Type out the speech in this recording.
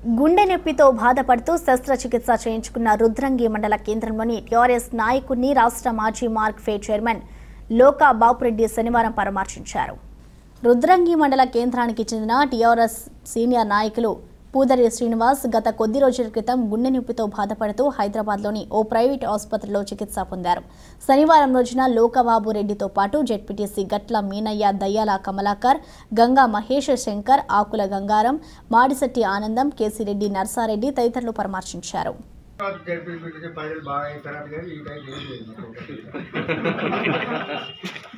గుండె నొప్పితో బాధపడుతూ శస్త్రచికిత్స చేయించుకున్న రుద్రంగి మండల కేంద్రంలోని టీఆర్ఎస్ నాయకుడిని రాష్ట్ర మాజీ మార్క్ ఫే చైర్మన్ లోకా బాపురెడ్డి శనివారం పరామర్శించారు రుద్రంగి మండల కేంద్రానికి చెందిన టీఆర్ఎస్ సీనియర్ నాయకులు పూదరి శ్రీనివాస్ గత కొద్ది రోజుల క్రితం గుండె నొప్పితో బాధపడుతూ హైదరాబాద్లోని ఓ ప్రైవేట్ ఆసుపత్రిలో చికిత్స పొందారు శనివారం రోజున లోకబాబు రెడ్డితో పాటు జెడ్పీటీసీ గట్ల మీనయ్య దయ్యాల కమలాకర్ గంగా మహేష్ శంకర్ ఆకుల గంగారం మాడిశెట్టి ఆనందం కేసిరెడ్డి నర్సారెడ్డి తదితరులు పరామర్శించారు జడ్పీ ప్రజలు బాగా అవుతారు కానీ ఈ టైం ఏం లేదు